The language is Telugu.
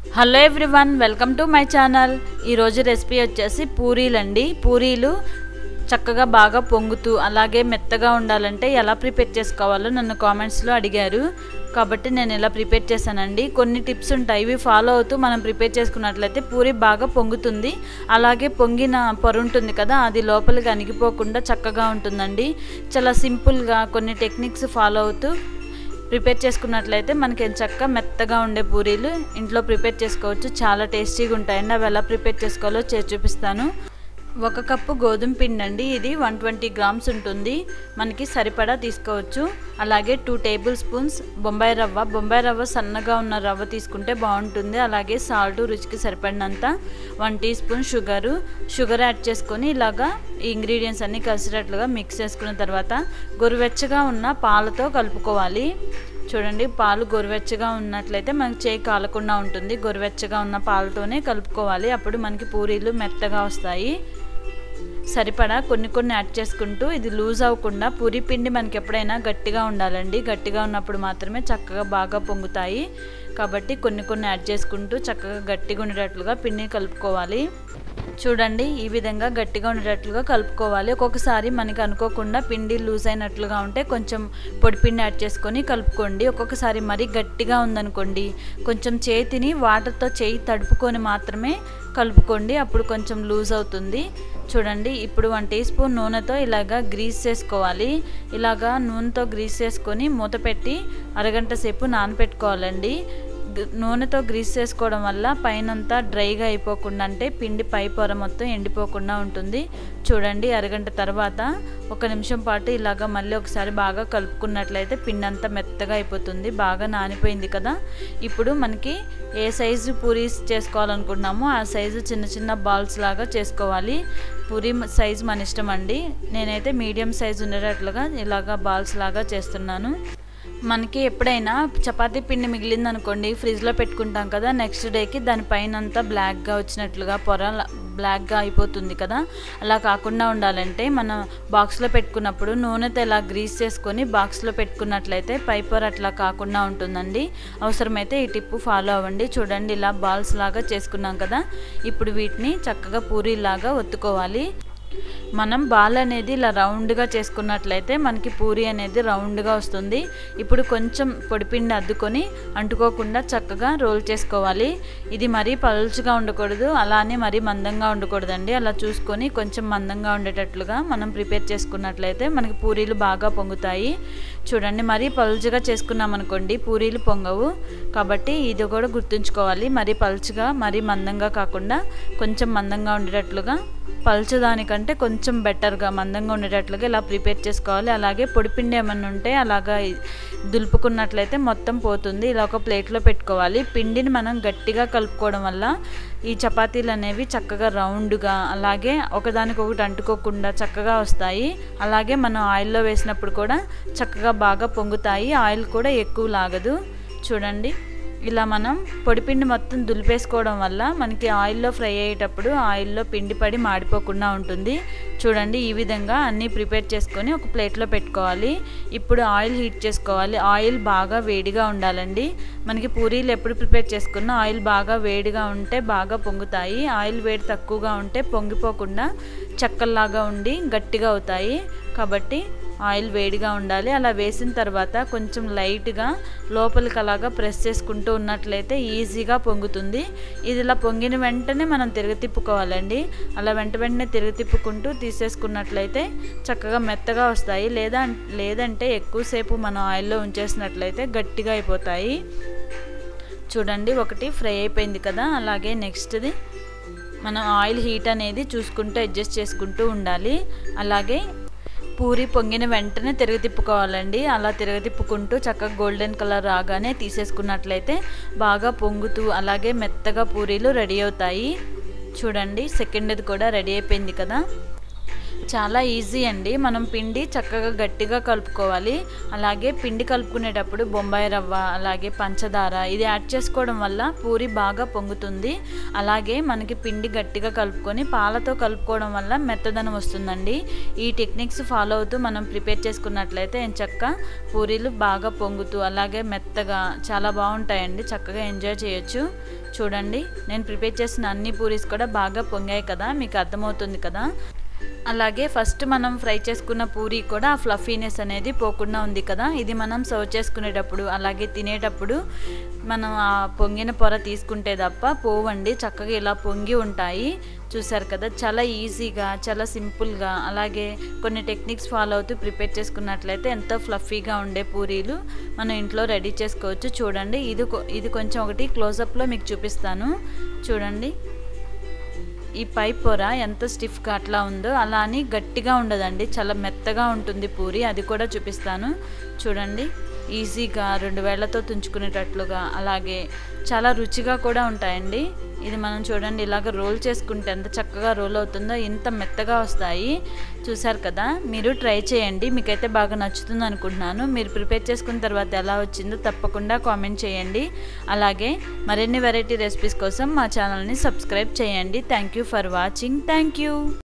hello everyone welcome to my channel ఈరోజు రెసిపీ వచ్చేసి పూరీలండి పూరీలు చక్కగా బాగా పొంగుతూ అలాగే మెత్తగా ఉండాలంటే ఎలా ప్రిపేర్ చేసుకోవాలో నన్ను కామెంట్స్లో అడిగారు కాబట్టి నేను ఇలా ప్రిపేర్ చేశానండి కొన్ని టిప్స్ ఉంటాయి ఇవి ఫాలో అవుతూ మనం ప్రిపేర్ చేసుకున్నట్లయితే పూరి బాగా పొంగుతుంది అలాగే పొంగిన పొర ఉంటుంది కదా అది లోపలికి అణిగిపోకుండా చక్కగా ఉంటుందండి చాలా సింపుల్గా కొన్ని టెక్నిక్స్ ఫాలో అవుతూ ప్రిపేర్ చేసుకున్నట్లయితే మనకి చక్క మెత్తగా ఉండే పూరీలు ఇంట్లో ప్రిపేర్ చేసుకోవచ్చు చాలా టేస్టీగా ఉంటాయండి అవి ఎలా ప్రిపేర్ చేసుకోవాలో చేసి చూపిస్తాను ఒక కప్పు గోధుమ పిండి అండి ఇది వన్ ట్వంటీ గ్రామ్స్ ఉంటుంది మనకి సరిపడా తీసుకోవచ్చు అలాగే టూ టేబుల్ స్పూన్స్ బొంబాయి రవ్వ బొంబాయి రవ్వ సన్నగా ఉన్న రవ్వ తీసుకుంటే బాగుంటుంది అలాగే సాల్ట్ రుచికి సరిపడినంత one teaspoon sugar sugar add చేసుకొని ఇలాగా ఈ ఇంగ్రీడియంట్స్ అన్నీ కలిసినట్లుగా మిక్స్ చేసుకున్న తర్వాత గోరువెచ్చగా ఉన్న పాలతో కలుపుకోవాలి చూడండి పాలు గోరువెచ్చగా ఉన్నట్లయితే మనకి చేయి కాలకుండా ఉంటుంది గోరువెచ్చగా ఉన్న పాలతోనే కలుపుకోవాలి అప్పుడు మనకి పూరీలు మెత్తగా వస్తాయి సరిపడా కొన్ని కొన్ని యాడ్ చేసుకుంటూ ఇది లూజ్ అవ్వకుండా పూరి పిండి మనకి ఎప్పుడైనా గట్టిగా ఉండాలండి గట్టిగా ఉన్నప్పుడు మాత్రమే చక్కగా బాగా పొంగుతాయి కాబట్టి కొన్ని కొన్ని యాడ్ చేసుకుంటూ చక్కగా గట్టిగా ఉండేటట్లుగా పిండిని కలుపుకోవాలి చూడండి ఈ విధంగా గట్టిగా ఉండేటట్లుగా కలుపుకోవాలి ఒక్కొక్కసారి మనకి అనుకోకుండా పిండి లూజ్ అయినట్లుగా ఉంటే కొంచెం పొడి పిండి యాడ్ చేసుకొని కలుపుకోండి ఒక్కొక్కసారి మరీ గట్టిగా ఉందనుకోండి కొంచెం చేతిని వాటర్తో చేయి తడుపుకొని మాత్రమే కలుపుకోండి అప్పుడు కొంచెం లూజ్ అవుతుంది చూడండి ఇప్పుడు వన్ టీ స్పూన్ నూనెతో ఇలాగా గ్రీస్ చేసుకోవాలి ఇలాగా నూనెతో గ్రీస్ చేసుకొని మూత పెట్టి అరగంట సేపు నానపెట్టుకోవాలండి నూనెతో గ్రీస్ చేసుకోవడం వల్ల పైనంతా డ్రైగా అయిపోకుండా అంటే పిండి పై పొర మొత్తం ఎండిపోకుండా ఉంటుంది చూడండి అరగంట తర్వాత ఒక నిమిషం పాటు ఇలాగ మళ్ళీ ఒకసారి బాగా కలుపుకున్నట్లయితే పిండి అంతా మెత్తగా అయిపోతుంది బాగా నానిపోయింది కదా ఇప్పుడు మనకి ఏ సైజు పూరీస్ చేసుకోవాలనుకుంటున్నామో ఆ సైజు చిన్న చిన్న బాల్స్ లాగా చేసుకోవాలి పూరి సైజు మన ఇష్టం అండి నేనైతే మీడియం సైజు ఉండేటట్లుగా ఇలాగా బాల్స్ లాగా చేస్తున్నాను మనకి ఎప్పుడైనా చపాతీ పిండి మిగిలింది అనుకోండి ఫ్రిడ్జ్లో పెట్టుకుంటాం కదా నెక్స్ట్ డేకి దానిపైన అంతా బ్లాక్గా వచ్చినట్లుగా పొర బ్లాక్గా అయిపోతుంది కదా అలా కాకుండా ఉండాలంటే మనం బాక్స్లో పెట్టుకున్నప్పుడు నూనెతో ఇలా గ్రీస్ చేసుకొని బాక్స్లో పెట్టుకున్నట్లయితే పై పొర అట్లా కాకుండా ఉంటుందండి అవసరమైతే ఈ టిప్పు ఫాలో అవ్వండి చూడండి ఇలా బాల్స్ లాగా చేసుకున్నాం కదా ఇప్పుడు వీటిని చక్కగా పూరీలాగా ఒత్తుకోవాలి మనం బాల్ అనేది ఇలా రౌండ్గా చేసుకున్నట్లయితే మనకి పూరి అనేది రౌండ్గా వస్తుంది ఇప్పుడు కొంచెం పొడిపిండి అద్దుకొని అంటుకోకుండా చక్కగా రోల్ చేసుకోవాలి ఇది మరీ పలుచుగా ఉండకూడదు అలానే మరీ మందంగా ఉండకూడదండి అలా చూసుకొని కొంచెం మందంగా ఉండేటట్లుగా మనం ప్రిపేర్ చేసుకున్నట్లయితే మనకి పూరీలు బాగా పొంగుతాయి చూడండి మరీ పలుచుగా చేసుకున్నాం అనుకోండి పూరీలు పొంగవు కాబట్టి ఇది కూడా గుర్తుంచుకోవాలి మరీ పలుచుగా మరీ మందంగా కాకుండా కొంచెం మందంగా ఉండేటట్లుగా పల్చదానికంటే కొంచెం బెటర్గా మందంగా ఉండేటట్లుగా ఇలా ప్రిపేర్ చేసుకోవాలి అలాగే పొడిపిండి ఏమన్నా ఉంటే అలాగా దులుపుకున్నట్లయితే మొత్తం పోతుంది ఇలా ఒక ప్లేట్లో పెట్టుకోవాలి పిండిని మనం గట్టిగా కలుపుకోవడం వల్ల ఈ చపాతీలు అనేవి చక్కగా రౌండ్గా అలాగే ఒకదానికొకటి అంటుకోకుండా చక్కగా వస్తాయి అలాగే మనం ఆయిల్లో వేసినప్పుడు కూడా చక్కగా బాగా పొంగుతాయి ఆయిల్ కూడా ఎక్కువ లాగదు చూడండి ఇలా మనం పొడిపిండి మొత్తం దులిపేసుకోవడం వల్ల మనకి ఆయిల్లో ఫ్రై అయ్యేటప్పుడు ఆయిల్లో పిండి పడి మాడిపోకుండా ఉంటుంది చూడండి ఈ విధంగా అన్నీ ప్రిపేర్ చేసుకొని ఒక ప్లేట్లో పెట్టుకోవాలి ఇప్పుడు ఆయిల్ హీట్ చేసుకోవాలి ఆయిల్ బాగా వేడిగా ఉండాలండి మనకి పూరీలు ఎప్పుడు ప్రిపేర్ చేసుకున్నా ఆయిల్ బాగా వేడిగా ఉంటే బాగా పొంగుతాయి ఆయిల్ వేడి తక్కువగా ఉంటే పొంగిపోకుండా చెక్కల్లాగా ఉండి గట్టిగా అవుతాయి కాబట్టి ఆయిల్ వేడిగా ఉండాలి అలా వేసిన తర్వాత కొంచెం లైట్గా లోపలికి అలాగా ప్రెస్ చేసుకుంటూ ఉన్నట్లయితే ఈజీగా పొంగుతుంది ఇది ఇలా పొంగిన వెంటనే మనం తిరిగి తిప్పుకోవాలండి అలా వెంట వెంటనే తిరిగి తిప్పుకుంటూ తీసేసుకున్నట్లయితే చక్కగా మెత్తగా వస్తాయి లేదా లేదంటే ఎక్కువసేపు మనం ఆయిల్లో ఉంచేసినట్లయితే గట్టిగా అయిపోతాయి చూడండి ఒకటి ఫ్రై అయిపోయింది కదా అలాగే నెక్స్ట్ది మనం ఆయిల్ హీట్ అనేది చూసుకుంటూ అడ్జస్ట్ చేసుకుంటూ ఉండాలి అలాగే పూరి పొంగిన వెంటనే తిరగ తిప్పుకోవాలండి అలా తిరగ తిప్పుకుంటూ చక్కగా గోల్డెన్ కలర్ రాగానే తీసేసుకున్నట్లయితే బాగా పొంగుతూ అలాగే మెత్తగా పూరీలు రెడీ అవుతాయి చూడండి సెకండ్ది కూడా రెడీ అయిపోయింది కదా చాలా ఈజీ అండి మనం పిండి చక్కగా గట్టిగా కలుపుకోవాలి అలాగే పిండి కలుపుకునేటప్పుడు బొంబాయి రవ్వ అలాగే పంచదార ఇది యాడ్ చేసుకోవడం వల్ల పూరి బాగా పొంగుతుంది అలాగే మనకి పిండి గట్టిగా కలుపుకొని పాలతో కలుపుకోవడం వల్ల మెత్తదనం వస్తుందండి ఈ టెక్నిక్స్ ఫాలో అవుతూ మనం ప్రిపేర్ చేసుకున్నట్లయితే చక్క పూరీలు బాగా పొంగుతూ అలాగే మెత్తగా చాలా బాగుంటాయండి చక్కగా ఎంజాయ్ చేయొచ్చు చూడండి నేను ప్రిపేర్ చేసిన అన్ని పూరీస్ కూడా బాగా పొంగాయి కదా మీకు అర్థమవుతుంది కదా అలాగే ఫస్ట్ మనం ఫ్రై చేసుకున్న పూరి కూడా ఆ ఫ్లఫీనెస్ అనేది పోకుండా ఉంది కదా ఇది మనం సర్వ్ చేసుకునేటప్పుడు అలాగే తినేటప్పుడు మనం ఆ పొంగిన పొర తీసుకుంటే తప్ప పోవండి చక్కగా ఇలా పొంగి ఉంటాయి చూసారు కదా చాలా ఈజీగా చాలా సింపుల్గా అలాగే కొన్ని టెక్నిక్స్ ఫాలో అవుతూ ప్రిపేర్ చేసుకున్నట్లయితే ఎంతో ఫ్లఫీగా ఉండే పూరీలు మనం ఇంట్లో రెడీ చేసుకోవచ్చు చూడండి ఇది ఇది కొంచెం ఒకటి క్లోజప్లో మీకు చూపిస్తాను చూడండి ఈ పై పొర ఎంత స్టిఫ్గా అట్లా ఉందో అలా అని గట్టిగా ఉండదండి చాలా మెత్తగా ఉంటుంది పూరి అది కూడా చూపిస్తాను చూడండి ఈజీగా రెండు వేళ్లతో తుంచుకునేటట్లుగా అలాగే చాలా రుచిగా కూడా ఉంటాయండి ఇది మనం చూడండి ఇలాగ రోల్ చేసుకుంటే ఎంత చక్కగా రోల్ అవుతుందో ఇంత మెత్తగా వస్తాయి చూసారు కదా మీరు ట్రై చేయండి మీకైతే బాగా నచ్చుతుంది అనుకుంటున్నాను మీరు ప్రిపేర్ చేసుకున్న తర్వాత ఎలా వచ్చిందో తప్పకుండా కామెంట్ చేయండి అలాగే మరిన్ని వెరైటీ రెసిపీస్ కోసం మా ఛానల్ని సబ్స్క్రైబ్ చేయండి thank you for watching thank you